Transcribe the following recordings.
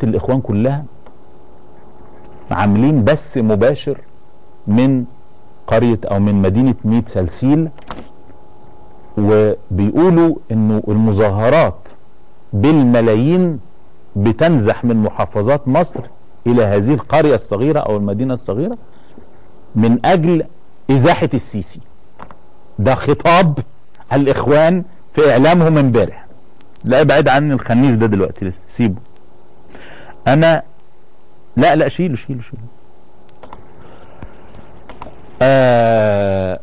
الاخوان كلها عاملين بث مباشر من قريه او من مدينه ميت سلسيل وبيقولوا انه المظاهرات بالملايين بتنزح من محافظات مصر الى هذه القريه الصغيره او المدينه الصغيره من اجل ازاحه السيسي ده خطاب الاخوان في اعلامهم امبارح لا ابعد عن الخنيس ده دلوقتي لسه سيبه انا لا لا شيله شيله شيله آه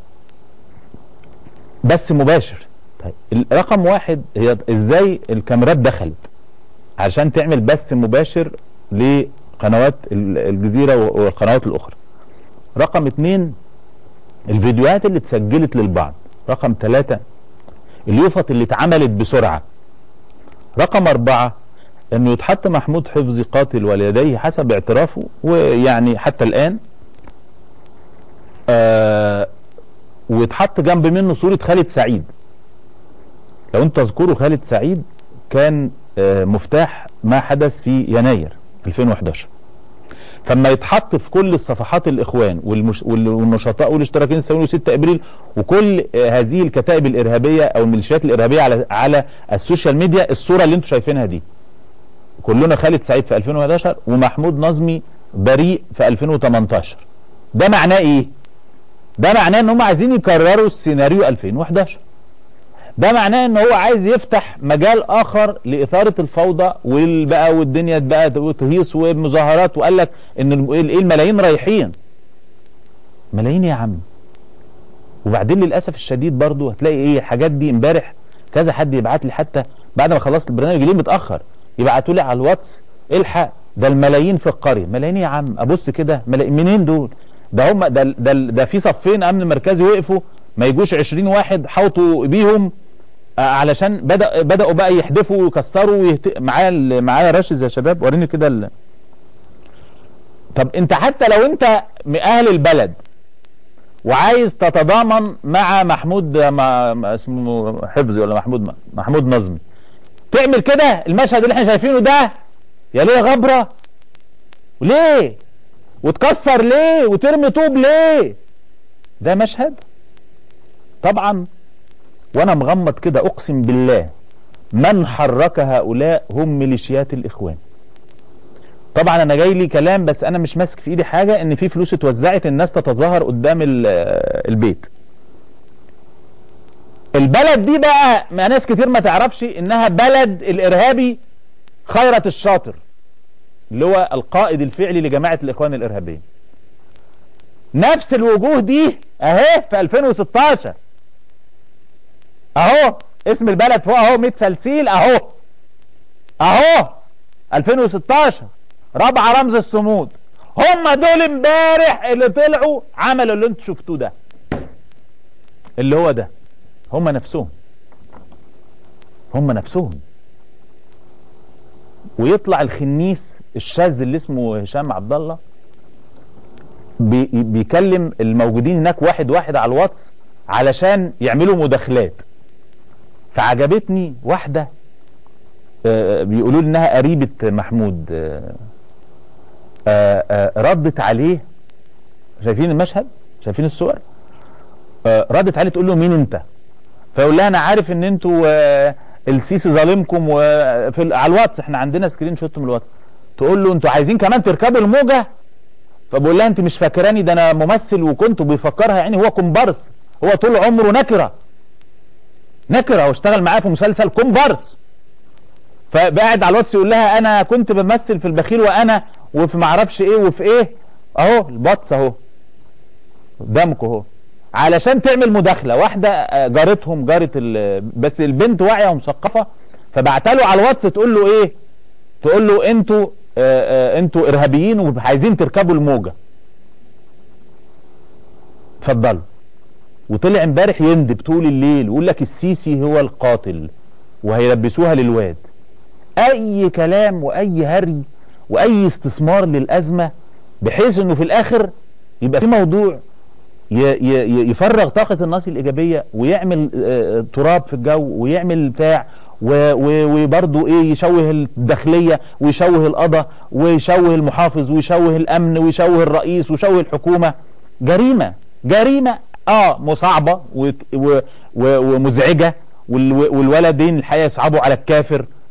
بس مباشر طيب رقم واحد هي ازاي الكاميرات دخلت عشان تعمل بث مباشر لقنوات الجزيرة والقنوات الأخرى رقم اتنين الفيديوهات اللي اتسجلت للبعض رقم ثلاثة اليوفط اللي اتعملت بسرعة رقم أربعة انه يتحط محمود حفظي قاتل ولديه حسب اعترافه ويعني حتى الآن آه ويتحط جنب منه صورة خالد سعيد لو انتوا تذكروا خالد سعيد كان آه مفتاح ما حدث في يناير 2011 فما يتحط في كل الصفحات الاخوان والمش والنشطاء والاشتراكيين السويين 6 ابريل وكل آه هذه الكتائب الارهابيه او الميليشيات الارهابيه على على السوشيال ميديا الصوره اللي انتوا شايفينها دي كلنا خالد سعيد في 2011 ومحمود نظمي بريء في 2018 ده معناه ايه؟ ده معناه ان هم عايزين يكرروا السيناريو 2011 ده معناه ان هو عايز يفتح مجال اخر لاثاره الفوضى والبقى والدنيا بقى تهيص ومظاهرات وقال لك ان ايه الملايين رايحين ملايين يا عم وبعدين للاسف الشديد برضو هتلاقي ايه الحاجات دي امبارح كذا حد يبعت لي حتى بعد ما خلصت البرنامج ليه متاخر يبعتوا لي على الواتس الحق ده الملايين في القريه ملايين يا عم ابص كده ملايين منين دول ده هم ده ده, ده في صفين امن مركزي وقفوا ما يجوش 20 واحد حوطوا بيهم علشان بدا بداوا بقى يحدفوا ويكسروا ويهت... معايا معايا راشد يا شباب وريني كده ال... طب انت حتى لو انت من اهل البلد وعايز تتضامن مع محمود ما اسمه حفظي ولا محمود ما. محمود نظمي تعمل كده المشهد اللي احنا شايفينه ده يا ليه غبره وليه وتكسر ليه وترمي طوب ليه ده مشهد طبعا وانا مغمض كده اقسم بالله من حرك هؤلاء هم ميليشيات الاخوان طبعا انا جاي لي كلام بس انا مش ماسك في ايدي حاجه ان في فلوس اتوزعت الناس تتظاهر قدام البيت البلد دي بقى ما ناس كتير ما تعرفش انها بلد الارهابي خيرت الشاطر اللي هو القائد الفعلي لجماعه الاخوان الارهابيه نفس الوجوه دي اهي في 2016 اهو اسم البلد فوق اهو ميت سلسيل اهو اهو 2016 رابعه رمز الصمود هم دول امبارح اللي طلعوا عملوا اللي انتوا شفتوه ده اللي هو ده هم نفسهم هم نفسهم ويطلع الخنيس الشاذ اللي اسمه هشام عبد الله بي بيكلم الموجودين هناك واحد واحد على الواتس علشان يعملوا مداخلات فعجبتني واحدة آه بيقولوا لي انها قريبة محمود آه آه ردت عليه شايفين المشهد شايفين الصور ردت عليه تقول له مين انت فيقول لها انا عارف ان انتوا السيسي ظالمكم وفي على الواتس احنا عندنا سكرين شوت من الواتس تقول له انتوا عايزين كمان تركبوا الموجه فبقول لها انت مش فاكراني ده انا ممثل وكنت بيفكرها يعني هو كومبارس هو طول عمره نكره نكره واشتغل معاه في مسلسل كومبارس فقاعد على الواتس يقول لها انا كنت بمثل في البخيل وانا وفي معرفش ايه وفي ايه اهو الواتس اهو قدامكم اهو علشان تعمل مداخله واحده جارتهم جاره بس البنت واعيه ومثقفه فبعت له على الواتس تقول له ايه تقول له انتوا آآ آآ انتوا ارهابيين وعايزين تركبوا الموجه اتفضلوا وطلع امبارح يندب طول الليل ويقول لك السيسي هو القاتل وهيلبسوها للواد اي كلام واي هري واي استثمار للازمه بحيث انه في الاخر يبقى في موضوع ي- ي- ي- يفرغ طاقة الناس الإيجابية ويعمل آه، تراب في الجو ويعمل بتاع و- و- وبرضه ايه يشوه الداخلية ويشوه القضاء ويشوه المحافظ ويشوه الأمن ويشوه الرئيس ويشوه الحكومة جريمة جريمة اه مصعبة و- و- و- ومزعجة وال- والولدين الحقيقة يصعبوا على الكافر